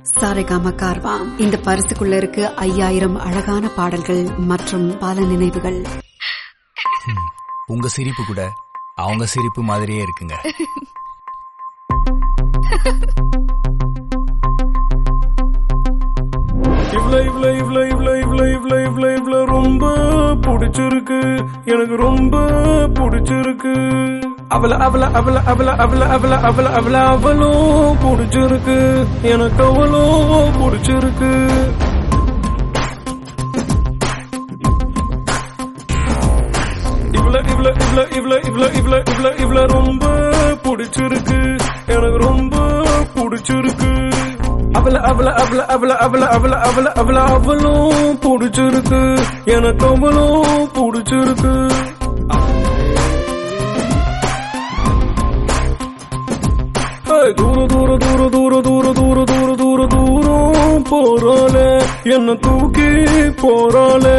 சாரேகாமா கார்வாம் இந்த பரிசுக்குள்ள இருக்கு ஐயாயிரம் அழகான பாடல்கள் மற்றும் பல நினைவுகள் உங்க சிரிப்பு கூட அவங்க சிரிப்பு மாதிரியே இருக்குங்க இவ்ள இவ்ள இவ்ள இவ்ள இவ்ள இவ்ள இவ்ள இவ்ள ரொம்ப பிடிச்சிருக்கு எனக்கு ரொம்ப பிடிச்சிருக்கு அவள அவள அவள அவள அவள அவள அவள அவள அவளும் பிடிச்சிருக்கு எனக்கு அவளும் பிடிச்சிருக்கு இவ்ள இவ்ள இவ்ள இவ்ள இவ்ள இவ்ள இவ்ள இவ்ள ரொம்ப பிடிச்சிருக்கு எனக்கு ரொம்ப பிடிச்சிருக்கு அவள அவள அவள அவள அவள அவள அவள அவள அவளும் பிடிச்சிருக்கு எனக்கு அவளும் பிடிச்சிருக்கு ஏய், தூர தூர தூர தூர தூர தூர தூர தூர தூரம் போறாளே என்ன தூக்கி போறாளே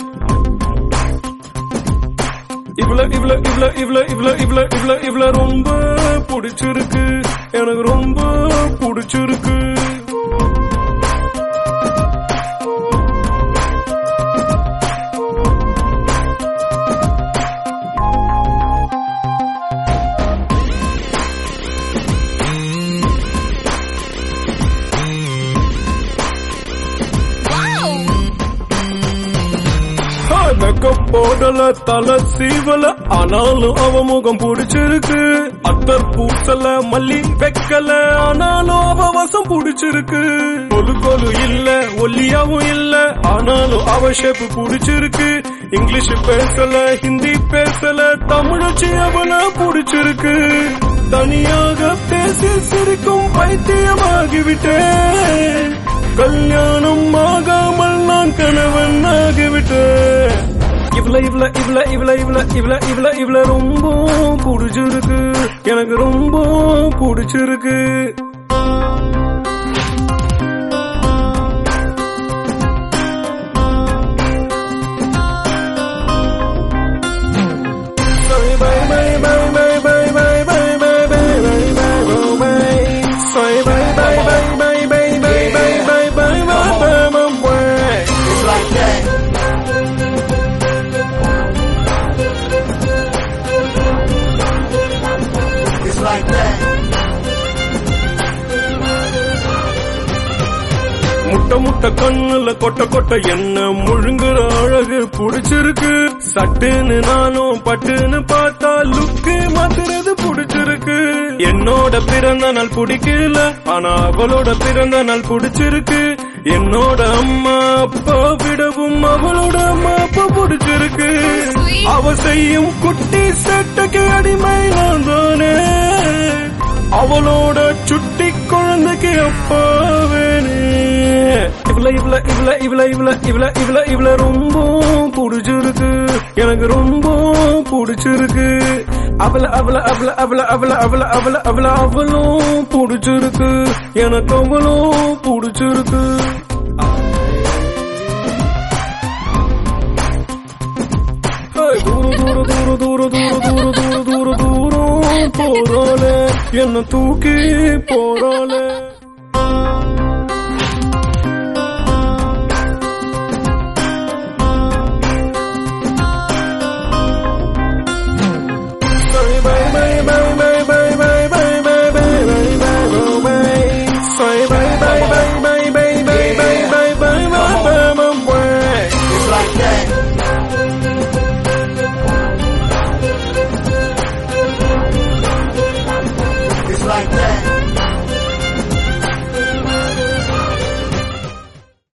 இவ்ள இவ்ள இவ்ள இவ்ள இவ்ள இவ்ள இவ்ள இவ்ள ரொம்ப பிடிச்சிருக்கு எனக்கு ரொம்ப பிடிச்சிருக்கு மேக்கப் போடல தலை சீவல ஆனாலும் அவ முகம் பிடிச்சிருக்கு அத்தர் பூசல மல்லி வைக்கல ஆனாலும் அவ வசம் பிடிச்சிருக்கு கொலு கொலு இல்ல ஒல்லியாவும் இல்ல ஆனாலும் அவ ஷேப் பிடிச்சிருக்கு இங்கிலீஷ் பேசல ஹிந்தி பேசல தமிழச்சி அவள பிடிச்சிருக்கு தனியாக பேசி சிரிக்கும் பைத்தியமாகிவிட்டேன் கல்யாணம் ஆகாமல் நான் கணவன் ஆகிவிட்டேன் இவ்ள இவ்ள இவ்ள இவ்ள இவ்ள இவ்ள இவ்ள இவ்ள ரொம்ப பிடிச்சிருக்கு எனக்கு ரொம்ப பிடிச்சிருக்கு Bye bye bye bye bye bye bye bye bye bye bye bye bye Say bye bye bye bye bye bye bye bye bye bye bye bye It's like that. It's like that. முட்டை முட்டை கண்ணுல கொட்ட கொட்ட என்ன முழுங்குற அழகு புடிச்சிருக்கு சட்டுன்னு நானும் பட்டுன்னு பார்த்தா லுக்கு மாத்துறது புடிச்சிருக்கு என்னோட பிறந்த நாள் பிடிக்கல ஆனா அவளோட பிறந்த நாள் பிடிச்சிருக்கு என்னோட அம்மா அப்பா விடவும் அவளோட அம்மா அப்பா பிடிச்சிருக்கு அவ செய்யும் குட்டி சட்டைக்கு அடிமை நான் தானே அவளோட சுட்டி குழந்தைக்கு அப்பா வேணே இவ்ள இவ்ள இவ்ள இவ்ள இவ்ள இவ்ள இவ்ள இவ்ள ரொம்ப பிடிச்சிருக்கு எனக்கு ரொம்ப பிடிச்சிருக்கு அவள அவள அவள அவள அவள அவள அவள அவள அவளும் பிடிச்சிருக்கு எனக்கு அவளும் பிடிச்சிருக்கு ஏய், தூர தூர தூர தூர தூர தூர தூர தூர தூரம் போறாளே என்ன தூக்கி போறாளே